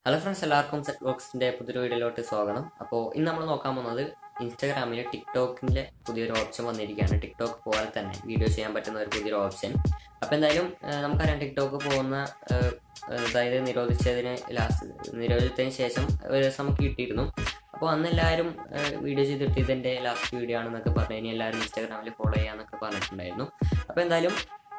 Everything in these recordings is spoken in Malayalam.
ഹലോ ഫ്രണ്ട്സ് എല്ലാവർക്കും സെറ്റ് ബോക്സിന്റെ പുതിയൊരു വീഡിയോയിലോട്ട് സ്വാഗതം അപ്പോൾ ഇന്ന് നമ്മൾ നോക്കാൻ പോകുന്നത് ഇൻസ്റ്റാഗ്രാമിൽ ടിക്ടോക്കിന്റെ പുതിയൊരു ഓപ്ഷൻ വന്നിരിക്കുകയാണ് ടിക്ടോക്ക് പോലെ തന്നെ വീഡിയോ ചെയ്യാൻ പറ്റുന്ന ഒരു പുതിയൊരു ഓപ്ഷൻ അപ്പോൾ എന്തായാലും ഏഹ്, നമുക്കറിയാം ടിക്ടോക്ക് പോകുന്ന ഏഹ്, ഏഹ്, അതായത് നിരോധിച്ചതിന് ലാസ്റ്റ് നിരോധിച്ചതിന് ശേഷം ഒരു ദിവസം നമുക്ക് കിട്ടിയിരുന്നു അപ്പോൾ അന്ന് എല്ലാവരും വീഡിയോ ചെയ്തിട്ട് ഇതിന്റെ ലാസ്റ്റ് വീഡിയോ ആണെന്നൊക്കെ പറഞ്ഞു ഇനി എല്ലാവരും ഇൻസ്റ്റാഗ്രാമിൽ ഫോളോ ചെയ്യാന്നൊക്കെ പറഞ്ഞിട്ടുണ്ടായിരുന്നു അപ്പോൾ എന്തായാലും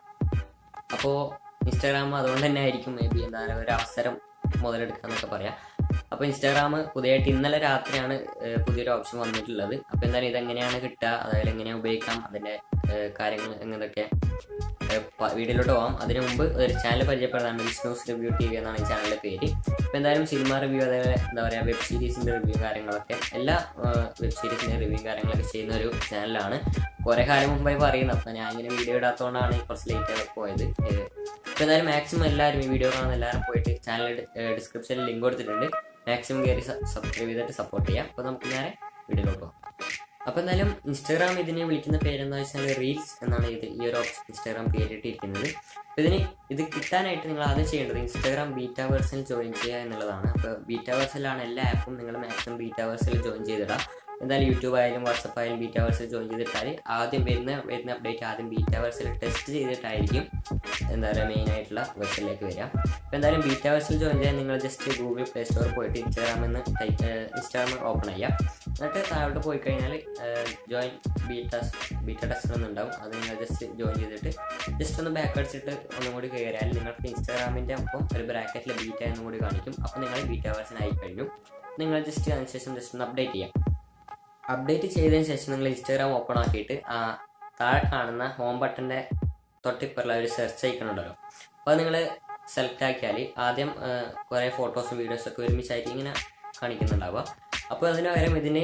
അപ്പോൾ ഇൻസ്റ്റാഗ്രാം അതുകൊണ്ട് തന്നെ ആയിരിക്കും മേ ബി എന്താ പറയുക ഒരു അവസരം മുതലെടുക്കാന്നൊക്കെ പറയാം അപ്പോൾ ഇൻസ്റ്റാഗ്രാം പുതിയതായിട്ട് ഇന്നലെ രാത്രിയാണ് ഏഹ്, പുതിയൊരു ഓപ്ഷൻ വന്നിട്ടുള്ളത് അപ്പോൾ എന്തായാലും ഇതെങ്ങനെയാണ് കിട്ടുക അതായത് എങ്ങനെയാണ് ഉപയോഗിക്കാം അതിൻ്റെ ഏഹ്, കാര്യങ്ങൾ എങ്ങനെയൊക്കെ വീഡിയോയിലോട്ട് പോകാം അതിനു മുമ്പ് ഒരു ചാനൽ പരിചയപ്പെടുന്നതാണ് വിഷ്ണൂസ് റിവ്യൂ ടി വി എന്നാണ് ഈ ചാനലിൻ്റെ പേര് അപ്പോൾ എന്തായാലും സിനിമ റിവ്യൂ അതേപോലെ എന്താ പറയുക വെബ് സീരീസിൻ്റെ റിവ്യൂ കാര്യങ്ങളൊക്കെ എല്ലാ വെബ് സീരീസിൻ്റെ റിവ്യൂ കാര്യങ്ങളൊക്കെ ചെയ്യുന്ന ഒരു ചാനലാണ് കുറെ കാലം മുമ്പായി പറയുന്നത് അപ്പം ഞാൻ ഇങ്ങനെ വീഡിയോ ഇടാത്തതുകൊണ്ടാണ് കുറച്ച് ലേറ്റ് ആയി പോയത് ഏഹ് അപ്പോൾ എന്തായാലും മാക്സിമം എല്ലാവരും ഈ വീഡിയോ കാണുന്ന എല്ലാവരും പോയിട്ട് ചാനൽ ഡിസ്ക്രിപ്ഷനിൽ ലിങ്ക് കൊടുത്തിട്ടുണ്ട് മാക്സിമം കയറി സബ്സ്ക്രൈബ് ചെയ്തിട്ട് സപ്പോർട്ട് ചെയ്യാം അപ്പോൾ നമുക്ക് നേരെ വീഡിയോയിലോട്ട് പോകാം അപ്പോൾ എന്തായാലും ഇൻസ്റ്റാഗ്രാം ഇതിനെ വിളിക്കുന്ന പേരെന്താ വെച്ചാൽ റീൽസ് എന്നാണ് ഇത് ഈ ഒരു ഓപ്ഷൻ ഇൻസ്റ്റാഗ്രാം പേരിട്ടിരിക്കുന്നത് അപ്പോൾ ഇതിന് ഇത് കിട്ടാനായിട്ട് നിങ്ങൾ ആദ്യം ചെയ്യേണ്ടത് ഇൻസ്റ്റാഗ്രാം ബീറ്റ വേഴ്സിൽ ജോയിൻ ചെയ്യുക എന്നുള്ളതാണ് അപ്പോൾ ബീറ്റ വേഴ്സിലാണ് എല്ലാ ആപ്പും നിങ്ങൾ മാക്സിമം ബീറ്റ വേഴ്സിൽ ജോയിൻ ചെയ്തിടാം എന്തായാലും യൂട്യൂബ് ആയാലും വാട്സപ്പ് ആയാലും ബീറ്റ വേഴ്സിൽ ജോയിൻ ചെയ്തിട്ടാൽ ആദ്യം വരുന്ന വരുന്ന അപ്ഡേറ്റ് ആദ്യം ബീറ്റ വേഴ്സിൽ ടെസ്റ്റ് ചെയ്തിട്ടായിരിക്കും എന്താ പറയുക മെയിൻ ആയിട്ടുള്ള വെർഷനിലേക്ക് വരിക അപ്പോൾ എന്തായാലും ബീറ്റ വേഴ്സിൽ ജോയിൻ ചെയ്യാൻ നിങ്ങൾ ജസ്റ്റ് ഗൂഗിൾ പ്ലേ സ്റ്റോറിൽ പോയിട്ട് ഇൻസ്റ്റാഗ്രാമിൽ നിന്ന് ടൈപ്പ് ഇൻസ്റ്റാഗ്രാം ഓപ്പൺ ചെയ്യാം എന്നിട്ട് താഴോട്ട് പോയി കഴിഞ്ഞാൽ ജോയിൻ ബീറ്റ ബീറ്റ ടെസ്റ്റ് എന്നുണ്ടാവും അത് നിങ്ങൾ ജസ്റ്റ് ജോയിൻ ചെയ്തിട്ട് ജസ്റ്റ് ഒന്ന് ബാക്ക് അടിച്ചിട്ട് ഒന്നും കൂടി കയറിയാൽ നിങ്ങൾക്ക് ഇൻസ്റ്റാഗ്രാമിൻ്റെ ഒപ്പം ഒരു ബ്രാക്കറ്റിൽ ബീറ്റ എന്നും കൂടി കാണിക്കും അപ്പോൾ നിങ്ങൾ ബീറ്റ വേഴ്സൺ ആയി കഴിഞ്ഞു നിങ്ങൾ ജസ്റ്റ് അതിനുശേഷം ജസ്റ്റ് ഒന്ന് അപ്ഡേറ്റ് ചെയ്യാം അപ്ഡേറ്റ് ചെയ്തതിന് ശേഷം നിങ്ങൾ ഇൻസ്റ്റാഗ്രാം ഓപ്പൺ ആക്കിയിട്ട് ആ താഴെ കാണുന്ന ഹോം ബട്ടൻ്റെ തൊട്ടിപ്പുറമുള്ള ഒരു സെർച്ച് ഐക്കൺ ഉണ്ടല്ലോ അപ്പോൾ അത് നിങ്ങൾ സെലക്ട് ആക്കിയാൽ ആദ്യം കുറേ ഫോട്ടോസും വീഡിയോസും ഒക്കെ ഒരുമിച്ചായിട്ട് ഇങ്ങനെ കാണിക്കുന്നുണ്ടാവുക അപ്പോൾ അതിന് പകരം ഇതിന്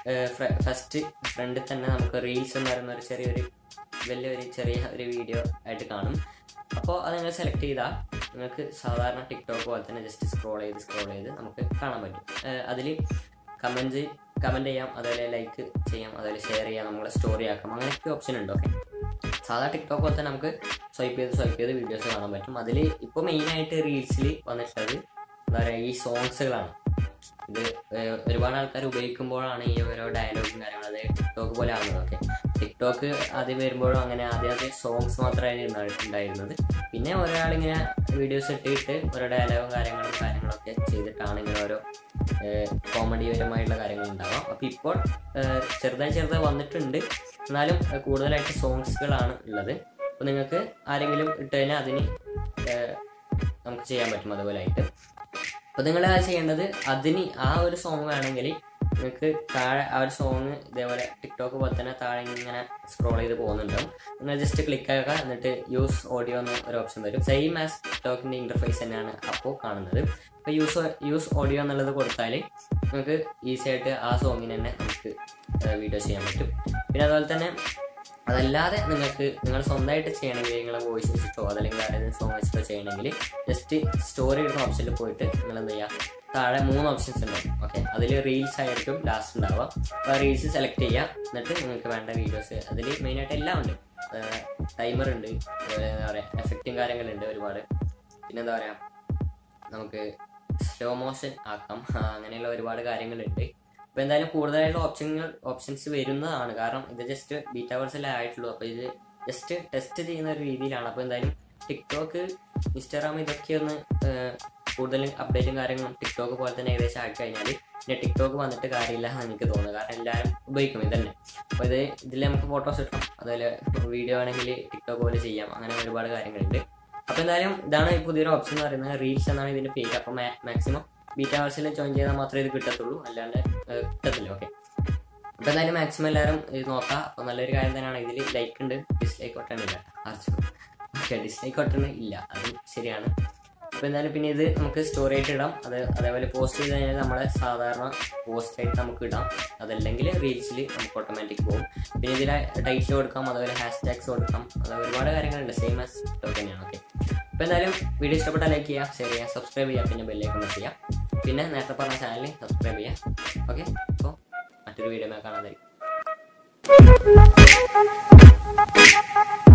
ഫസ്റ്റ് ഫ്രണ്ടിൽ തന്നെ നമുക്ക് റീൽസ് എന്ന് പറയുന്ന ഒരു ചെറിയൊരു വലിയൊരു ചെറിയ ഒരു വീഡിയോ ആയിട്ട് കാണും അപ്പോൾ അത് നിങ്ങൾ സെലക്ട് ചെയ്താൽ നിങ്ങൾക്ക് സാധാരണ ടിക്ടോക്ക് പോലെ തന്നെ ജസ്റ്റ് സ്ക്രോൾ ചെയ്ത് സ്ക്രോൾ ചെയ്ത് നമുക്ക് കാണാൻ പറ്റും അതിൽ കമൻറ്റ് കമൻറ്റ് ചെയ്യാം അതുപോലെ ലൈക്ക് ചെയ്യാം അതുപോലെ ഷെയർ ചെയ്യാം നമ്മളെ സ്റ്റോറി ആക്കാം അങ്ങനെയൊക്കെ ഓപ്ഷൻ ഉണ്ട് ഓക്കെ സാധാ ടിക്ടോക്ക് പോലെ തന്നെ നമുക്ക് സ്വൈപ്പ് ചെയ്ത് സ്വൈപ്പ് ചെയ്ത് വീഡിയോസ് കാണാൻ പറ്റും അതിൽ ഇപ്പോൾ മെയിനായിട്ട് റീൽസിൽ വന്നിട്ടുള്ളത് എന്താ പറയുക ഈ സോങ്സുകളാണ് ഇത് ഏഹ്, ഒരുപാട് ആൾക്കാർ ഉപയോഗിക്കുമ്പോഴാണ് ഈ ഓരോ ഡയലോഗും കാര്യങ്ങളും അതായത് ടിക്ടോക്ക് പോലെ ആകുന്നത് ഓക്കെ ടിക്ടോക്ക് ആദ്യം വരുമ്പോഴും അങ്ങനെ ആദ്യം ആദ്യം സോങ്സ് മാത്രമായിരുന്നു ഉണ്ടാ- ഉണ്ടായിരുന്നത് പിന്നെ ഒരാളിങ്ങനെ വീഡിയോസ് ഇട്ടിട്ട് ഓരോ ഡയലോഗും കാര്യങ്ങളും കാര്യങ്ങളൊക്കെ ചെയ്തിട്ടാണ് ഇങ്ങനെ ഓരോ കോമഡിപരമായിട്ടുള്ള കാര്യങ്ങൾ ഉണ്ടാവാം അപ്പോൾ ഇപ്പോൾ ഏഹ്, ചെറുതായി ചെറുതായി വന്നിട്ടുണ്ട് എന്നാലും ഏഹ്, കൂടുതലായിട്ട് സോങ്സുകളാണ് ഉള്ളത് അപ്പോൾ നിങ്ങൾക്ക് ആരെങ്കിലും ഇട്ട് കഴിഞ്ഞാൽ അതിന് ഏഹ്, നമുക്ക് ചെയ്യാൻ പറ്റും അതുപോലെ ആയിട്ട് അപ്പോൾ നിങ്ങൾ ചെയ്യേണ്ടത് അതിന് ആ ഒരു സോങ് വേണമെങ്കിൽ നിങ്ങൾക്ക് താഴെ ആ ഒരു സോങ് ഇതേപോലെ ടിക്ടോക്ക് പോലെ തന്നെ താഴെ ഇങ്ങനെ സ്ക്രോൾ ചെയ്ത് പോകുന്നുണ്ടാവും നിങ്ങൾ ജസ്റ്റ് ക്ലിക്ക് ആക്കുക എന്നിട്ട് യൂസ് ഓഡിയോ എന്ന് ഒരു ഓപ്ഷൻ വരും സെയിം ആസ് ടിക്ടോക്കിൻ്റെ ഇൻ്റർഫേസ് തന്നെയാണ് അപ്പോൾ കാണുന്നത് അപ്പോൾ യൂസ് യൂസ് ഓഡിയോ എന്നുള്ളത് കൊടുത്താൽ നിങ്ങൾക്ക് ഈസി ആയിട്ട് ആ സോങ്ങിന് തന്നെ നമുക്ക് വീഡിയോ ചെയ്യാൻ പറ്റും പിന്നെ അതുപോലെ തന്നെ അതല്ലാതെ നിങ്ങൾക്ക് നിങ്ങൾ സ്വന്തമായിട്ട് ചെയ്യണമെങ്കിൽ നിങ്ങളെ വോയിസ് വെച്ചിട്ടോ അതല്ലെങ്കിൽ ആരെങ്കിലും സോങ് വെച്ചിട്ടോ ചെയ്യണമെങ്കിൽ ജസ്റ്റ് സ്റ്റോറി ഇടുന്ന ഓപ്ഷനിൽ പോയിട്ട് നിങ്ങൾ എന്താ ചെയ്യുക താഴെ മൂന്ന് ഓപ്ഷൻസ് ഉണ്ടാവും ഓക്കെ അതിൽ റീൽസ് ആയിരിക്കും ലാസ്റ്റ് ഉണ്ടാവുക അപ്പോൾ റീൽസ് സെലക്ട് ചെയ്യുക എന്നിട്ട് നിങ്ങൾക്ക് വേണ്ട വീഡിയോസ് അതിൽ മെയിനായിട്ട് എല്ലാം ഉണ്ട് ടൈമർ ഉണ്ട് അതുപോലെ എന്താ പറയുക എഫക്റ്റും കാര്യങ്ങളുണ്ട് ഒരുപാട് പിന്നെ എന്താ പറയുക നമുക്ക് സ്ലോ മോഷൻ ആക്കാം ആ, അങ്ങനെയുള്ള ഒരുപാട് കാര്യങ്ങളുണ്ട് അപ്പോൾ എന്തായാലും കൂടുതലായിട്ടുള്ള ഓപ്ഷനുകൾ ഓപ്ഷൻസ് വരുന്നതാണ് കാരണം ഇത് ജസ്റ്റ് ബീറ്റ വേഴ്സല്ലേ ആയിട്ടുള്ളൂ അപ്പോൾ ഇത് ജസ്റ്റ് ടെസ്റ്റ് ചെയ്യുന്ന ഒരു രീതിയിലാണ് അപ്പോൾ എന്തായാലും ടിക്ടോക്ക് ഇൻസ്റ്റാഗ്രാം ഇതൊക്കെ ഒന്ന് ഏഹ്, കൂടുതൽ അപ്ഡേറ്റും കാര്യങ്ങളും ടിക്ടോക്ക് പോലെ തന്നെ ഏകദേശം ആക്കി കഴിഞ്ഞാൽ പിന്നെ ടിക്ടോക്ക് വന്നിട്ട് കാര്യമില്ല എന്ന് എനിക്ക് തോന്നുന്നു കാരണം എല്ലാവരും ഉപയോഗിക്കും ഇതന്നെ അപ്പോൾ ഇത് ഇതിൽ നമുക്ക് ഫോട്ടോസ് ഇടാം അതുപോലെ വീഡിയോ ആണെങ്കിൽ ടിക്ടോക്ക് പോലെ ചെയ്യാം അങ്ങനെ ഒരുപാട് കാര്യങ്ങളുണ്ട് അപ്പോൾ എന്തായാലും ഇതാണ് ഈ പുതിയൊരു ഓപ്ഷൻ എന്ന് പറയുന്നത് റീൽസ് എന്നാണ് ഇതിന്റെ പേര് അപ്പോൾ മാക്സിമം ബീറ്റ വേഴ്സിൽ ജോയിൻ ചെയ്താൽ മാത്രമേ ഇത് കിട്ടത്തുള്ളൂ അല്ലാണ്ട് ഏഹ്, കിട്ടത്തില്ല ഓക്കെ അപ്പോൾ എന്തായാലും മാക്സിമം എല്ലാവരും ഇത് നോക്കാം അപ്പോൾ നല്ലൊരു കാര്യം തന്നെയാണ് ഇതിൽ ലൈക്ക് ഉണ്ട് ഡിസ്ലൈക്ക് ഒട്ടണില്ല ആർച്ചു ഓക്കെ ഡിസ്ലൈക്ക് ഒട്ടണ ഇല്ല അത് ശരിയാണ് അപ്പോൾ എന്തായാലും പിന്നെ ഇത് നമുക്ക് സ്റ്റോറി ആയിട്ട് ഇടാം അത് അതേപോലെ പോസ്റ്റ് ചെയ്ത് കഴിഞ്ഞാൽ നമ്മളെ സാധാരണ പോസ്റ്റ് ആയിട്ട് നമുക്ക് ഇടാം അതല്ലെങ്കിൽ റീൽസിൽ നമുക്ക് ഓട്ടോമാറ്റിക് പോകും പിന്നെ ഇതിൽ ടൈറ്റിൽ കൊടുക്കാം അതുപോലെ ഹാഷ് ടാഗ്സ് കൊടുക്കാം അത് ഒരുപാട് കാര്യങ്ങളുണ്ട് സെയിം ആസ് ടോക്ക് തന്നെയാണ് ഓക്കെ അപ്പോൾ എന്തായാലും വീഡിയോ ഇഷ്ടപ്പെട്ടാൽ ലൈക്ക് ചെയ്യുക ഷെയർ ചെയ്യുക സബ്സ്ക്രൈബ് ചെയ്യുക പിന്നെ ബെല്ലേക്ക് പ്രസ് ചെയ്യുക പിന്നെ നേരത്തെ പറഞ്ഞ ചാനൽ സബ്സ്ക്രൈബ് ചെയ്യുക ഓക്കെ അപ്പോൾ മറ്റൊരു വീഡിയോ കാണാതായിരിക്കും